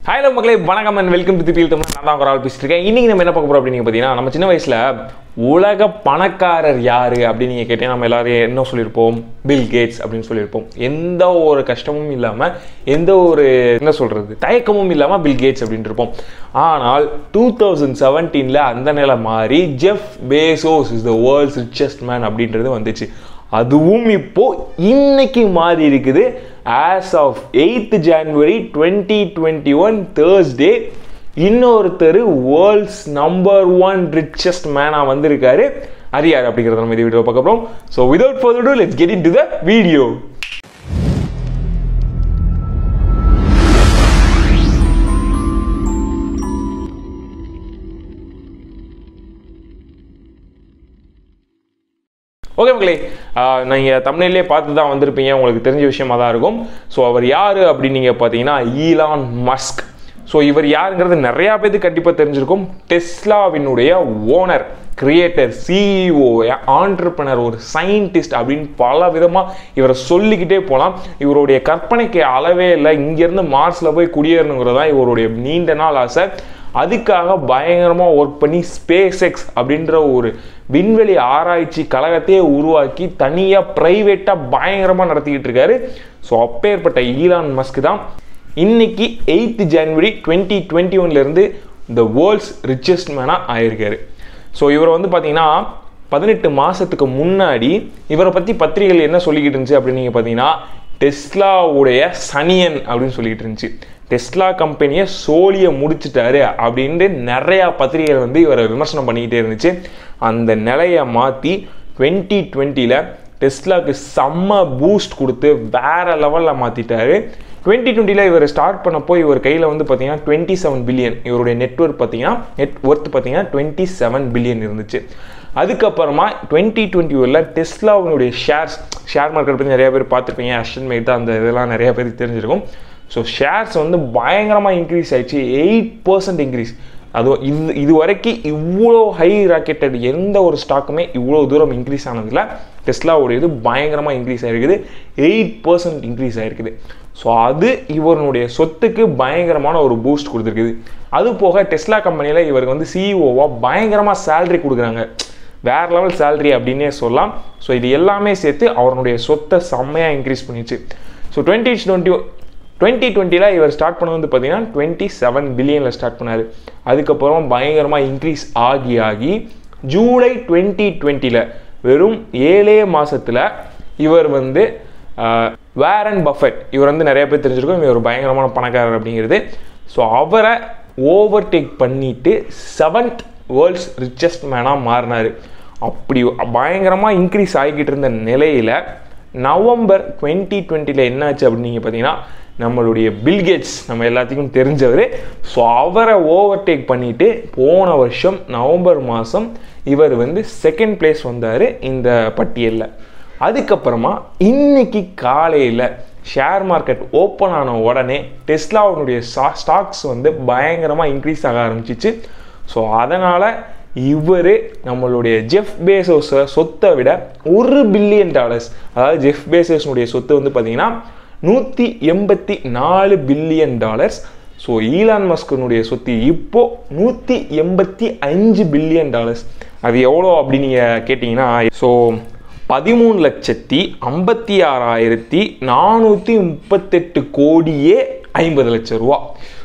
hello மக்களே வணக்கம் and welcome to the Bill Tamil நான் தான் ஒரு ஆள் பேசிட்டு இருக்கேன் இன்னைக்கு நம்ம என்ன பார்க்க போறோம் அப்படின்னு பார்த்தீங்கன்னா நம்ம சின்ன வயசுல உலக பணக்காரர் யாரு அப்படின்னு நீங்க கேட்டீங்கன்னா நம்ம எல்லாரும் என்ன சொல்லியிருப்போம் பில் கேட்ஸ் அப்படின்னு சொல்லியிருப்போம் எந்த ஒரு கஷ்டமும் இல்லாம எந்த ஒரு என்ன சொல்றது தயக்கமும் இல்லாம பில் கேட்ஸ் அப்படின்னு இருப்போம் ஆனால் டூ தௌசண்ட் செவன்டீன்ல அந்த நிலை மாறி Jeff Bezos is the world's richest man அப்படின்றது வந்துச்சு அதுவும் இப்போ இன்னைக்கு மாறி இருக்குது as of eighth January twenty twenty one Thursday இன்னொருத்தர் வேர்ல்ட்ஸ் நம்பர் ஒன் ரிச்சஸ்ட் மேனாக வந்திருக்காரு அது யார் அப்படிங்கிறத நம்ம இந்த வீடியோ பார்க்க போகிறோம் so without further ado let's get into the video okay மக்களே நீங்கள் தமிழ்லேயே பார்த்து தான் வந்திருப்பீங்க உங்களுக்கு தெரிஞ்ச விஷயமா தான் இருக்கும் ஸோ அவர் யார் அப்படின்னு நீங்கள் பார்த்தீங்கன்னா ஈலான் மஸ்க் ஸோ இவர் யாருங்கிறது நிறையா பேருக்கு கண்டிப்பாக தெரிஞ்சிருக்கும் டெஸ்லாவினுடைய ஓனர் கிரியேட்டர் சிஇஓ ஆண்டர்பனர் ஒரு சயின்டிஸ்ட் அப்படின்னு பல விதமாக இவரை சொல்லிக்கிட்டே போகலாம் இவருடைய கற்பனைக்கு அளவே இல்லை இங்கேருந்து மார்ஸில் போய் குடியேறணுங்கிறது தான் இவருடைய நீண்ட நாள் ஆசை அதுக்காக பயங்கரமாக ஒர்க் பண்ணி ஸ்பேஸ் எக்ஸ் அப்படின்ற ஒரு விண்வெளி ஆராய்ச்சி கழகத்தையே உருவாக்கி தனியாக ப்ரைவேட்டாக பயங்கரமாக நடத்திக்கிட்டு இருக்காரு ஸோ அப்பேற்பட்ட ஈலான் மஸ்க் தான் இன்னைக்கு எயித் ஜனவரி டுவெண்ட்டி டுவெண்ட்டி ஒன்லேருந்து இந்த வேர்ல்ட்ஸ் ரிச்சஸ்ட் மேனாக ஆயிருக்காரு ஸோ இவர் வந்து பார்த்தீங்கன்னா பதினெட்டு மாதத்துக்கு முன்னாடி இவரை பற்றி பத்திரிகைகள் என்ன சொல்லிக்கிட்டு இருந்துச்சு அப்படின்னு நீங்கள் பார்த்தீங்கன்னா டெஸ்லாவுடைய சனியன் அப்படின்னு சொல்லிக்கிட்டு இருந்துச்சு டெஸ்லா கம்பெனியை சோழியை முடிச்சிட்டாரு அப்படின்ட்டு நிறையா பத்திரிகைகள் வந்து இவரை விமர்சனம் பண்ணிக்கிட்டே இருந்துச்சு அந்த நிலையை மாற்றி டுவெண்ட்டி டுவெண்ட்டியில் டெஸ்லாவுக்கு செம்ம பூஸ்ட் கொடுத்து வேற லெவலில் மாற்றிட்டாரு டுவெண்ட்டி டுவெண்ட்டியில் இவர் ஸ்டார்ட் பண்ணப்போ இவர் கையில் வந்து பார்த்தீங்கன்னா டுவெண்ட்டி செவன் பில்லியன் இவருடைய நெட்ஒர்க் பார்த்தீங்கன்னா நெட் ஒர்த் பார்த்தீங்கன்னா டுவெண்ட்டி செவன் பில்லியன் இருந்துச்சு அதுக்கப்புறமா டுவெண்ட்டி டுவெண்ட்டி ஒனில் டெஸ்லாவினுடைய ஷேர்ஸ் ஷேர் மார்க்கெட் பற்றி நிறைய பேர் பார்த்துருப்பீங்க அஷன் மேட் தான் அந்த இதெல்லாம் நிறைய பேருக்கு தெரிஞ்சிருக்கும் ஸோ ஷேர்ஸ் வந்து பயங்கரமாக இன்க்ரீஸ் ஆயிடுச்சு எயிட் பர்சன்ட் இன்க்ரீஸ் அதுவும் இது இது வரைக்கும் இவ்வளோ ஹை ராக்கெட்டட் எந்த ஒரு ஸ்டாக்குமே இவ்வளோ தூரம் இன்க்ரீஸ் ஆனதில்ல டெஸ்லாவுடைய இது பயங்கரமாக இன்க்ரீஸ் ஆகிருக்குது எயிட் பர்சன்ட் இன்க்ரீஸ் ஆகிருக்குது ஸோ அது இவருடைய சொத்துக்கு பயங்கரமான ஒரு பூஸ்ட் கொடுத்துருக்குது அது போக டெஸ்லா கம்பெனியில் இவருக்கு வந்து சிஇஓவாக பயங்கரமாக சேலரி கொடுக்குறாங்க வேற லெவல் சேலரி அப்படின்னே சொல்லலாம் ஸோ இது எல்லாமே சேர்த்து அவருடைய சொத்தை செம்மையாக இன்க்ரீஸ் பண்ணிச்சு ஸோ டுவெண்ட்டி டுவெண்ட்டி டுவெண்ட்டி டுவெண்ட்டியில் இவர் ஸ்டார்ட் பண்ணது வந்து பார்த்தீங்கன்னா டுவெண்ட்டி செவன் பில்லியனில் ஸ்டார்ட் பண்ணார் அதுக்கப்புறம் பயங்கரமாக இன்க்ரீஸ் ஆகி ஆகி ஜூலை டுவெண்ட்டி டுவெண்ட்டியில் வெறும் ஏழே மாதத்தில் இவர் வந்து வேரன் பஃபெட் இவர் வந்து நிறைய பேர் தெரிஞ்சிருக்கும் இவர் ஒரு பயங்கரமான பணக்காரர் அப்படிங்கிறது ஸோ அவரை ஓவர்டேக் பண்ணிட்டு செவன்த் வேர்ல்ட்ஸ் ரிச்சஸ்ட் மேனாக மாறினார் அப்படி பயங்கரமாக இன்க்ரீஸ் ஆகிக்கிட்டு இருந்த நிலையில் நவம்பர் டுவெண்ட்டி டுவெண்ட்டியில் என்னாச்சு அப்படின்னு நீங்கள் பார்த்தீங்கன்னா நம்மளுடைய பில்கேட்ஸ் நம்ம எல்லாத்துக்கும் தெரிஞ்சவர் ஸோ அவரை ஓவர்டேக் பண்ணிட்டு போன வருஷம் நவம்பர் மாதம் இவர் வந்து செகண்ட் பிளேஸ் வந்தார் இந்த பட்டியலில் அதுக்கப்புறமா இன்னைக்கு காலையில் ஷேர் மார்க்கெட் ஓப்பன் ஆன உடனே டெஸ்லாவுடைய ஸ்டாக்ஸ் வந்து பயங்கரமாக இன்க்ரீஸ் ஆக ஆரம்பிச்சிச்சு ஸோ அதனால் இவர் நம்மளுடைய ஜெஃப் பேசோஸை சொத்தை விட ஒரு பில்லியன் டாலர்ஸ் அதாவது ஜெஃப் பேசோஸ்னுடைய சொத்து வந்து பார்த்தீங்கன்னா நூற்றி எண்பத்தி நாலு பில்லியன் டாலர்ஸ் ஸோ ஈலான் மஸ்கனுடைய சொத்து இப்போ நூற்றி எண்பத்தி அஞ்சு பில்லியன் டாலர்ஸ் அது எவ்வளோ அப்படின்னு நீங்கள் கேட்டிங்கன்னா ஸோ பதிமூணு லட்சத்தி ஐம்பத்தி ஆறாயிரத்தி நானூற்றி முப்பத்தெட்டு கோடியே ஐம்பது லட்சம் ரூபா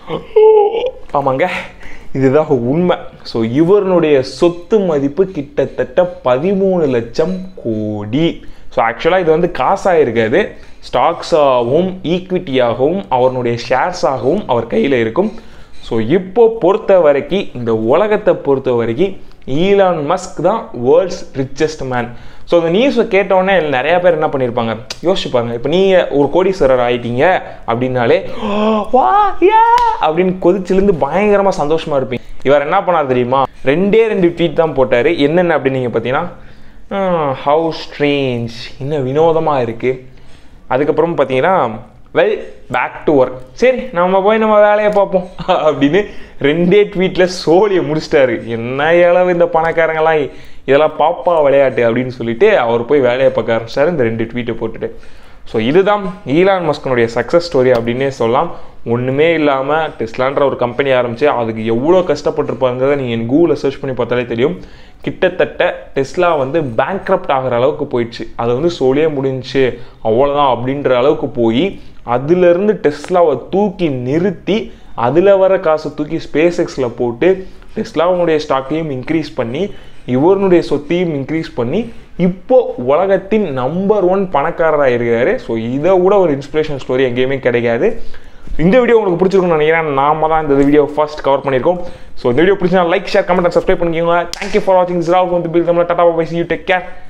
ஆமாங்க இதுதான் உண்மை ஸோ இவருடைய சொத்து மதிப்பு கிட்டத்தட்ட பதிமூணு லட்சம் கோடி ஸோ ஆக்சுவலாக இது வந்து காசாக இருக்காது ஸ்டாக்ஸாகவும் ஈக்விட்டியாகவும் அவருடைய ஷேர்ஸாகவும் அவர் கையில் இருக்கும் ஸோ இப்போ பொறுத்த வரைக்கும் இந்த உலகத்தை பொறுத்த வரைக்கும் ஈலான் மஸ்க் தான் வேர்ல்ட்ஸ் ரிச்சஸ்ட் மேன் ஸோ இந்த நியூஸை கேட்டோடனே நிறைய பேர் என்ன பண்ணியிருப்பாங்க யோசிச்சுப்பாங்க இப்போ நீங்கள் ஒரு கோடீஸ்வரர் ஆயிட்டீங்க அப்படின்னாலே வா ஏ அப்படின்னு கொதிச்சிலேருந்து பயங்கரமாக சந்தோஷமாக இருப்பீங்க இவர் என்ன பண்ணார் தெரியுமா ரெண்டே ரெண்டு ட்வீட் தான் போட்டார் என்னென்ன அப்படின்னு நீங்கள் பார்த்தீங்கன்னா ஹவு ஸ்ட்ரேஞ்ச் இன்னும் வினோதமாக இருக்குது அதுக்கப்புறம் பார்த்தீங்கன்னா வெல் பேக் டு ஒர்க் சரி நம்ம போய் நம்ம வேலையை பார்ப்போம் அப்படின்னு ரெண்டே ட்வீட்டில் சோழியை முடிச்சிட்டாரு என்ன அளவு இந்த பணக்காரங்கெல்லாம் இதெல்லாம் பாப்பா விளையாட்டு அப்படின்னு சொல்லிட்டு அவர் போய் வேலையை பார்க்க ஆரம்பிச்சாரு இந்த ரெண்டு ட்வீட்டை போட்டுட்டு ஸோ இதுதான் ஈலான் மஸ்கனுடைய சக்ஸஸ் ஸ்டோரி அப்படின்னே சொல்லலாம் ஒன்றுமே இல்லாமல் டெஸ்லான்ற ஒரு கம்பெனி ஆரம்பித்து அதுக்கு எவ்வளோ கஷ்டப்பட்டிருப்பாங்கிறத நீங்கள் என் கூகுளில் சர்ச் பண்ணி பார்த்தாலே தெரியும் கிட்டத்தட்ட டெஸ்லா வந்து பேங்க்ரப்ட் ஆகிற அளவுக்கு போயிடுச்சு அதை வந்து சொல்லியே முடிஞ்சுச்சு அவ்வளோதான் அப்படின்ற அளவுக்கு போய் அதுலேருந்து டெஸ்லாவை தூக்கி நிறுத்தி அதில் வர காசை தூக்கி ஸ்பேஸ் எக்ஸில் போட்டு டெஸ்லாவுடைய ஸ்டாக்கையும் இன்க்ரீஸ் பண்ணி இவருடைய சொத்தையும் இன்க்ரீஸ் பண்ணி இப்போ உலகத்தின் நம்பர் ஒன் பணக்காரராக இருக்கிறாரு ஸோ இதை விட ஒரு இன்ஸ்பிரேஷன் ஸ்டோரி எங்கேயுமே கிடைக்காது இந்த வீடியோ உங்களுக்கு பிடிச்சிருக்கும்னு நினைக்கிறேன் நாம தான் இந்த வீடியோ ஃபர்ஸ்ட் கவர் பண்ணியிருக்கோம் ஸோ இந்த வீடியோ பிடிச்சா லைக் ஷேர் கமெண்ட் சப்ஸ்கிரைப் பண்ணிக்கோங்க தேங்க்யூ ஃபார் வாட்சிங் ஜிராவுக்கு வந்து Bill Tamil tata bye see you take care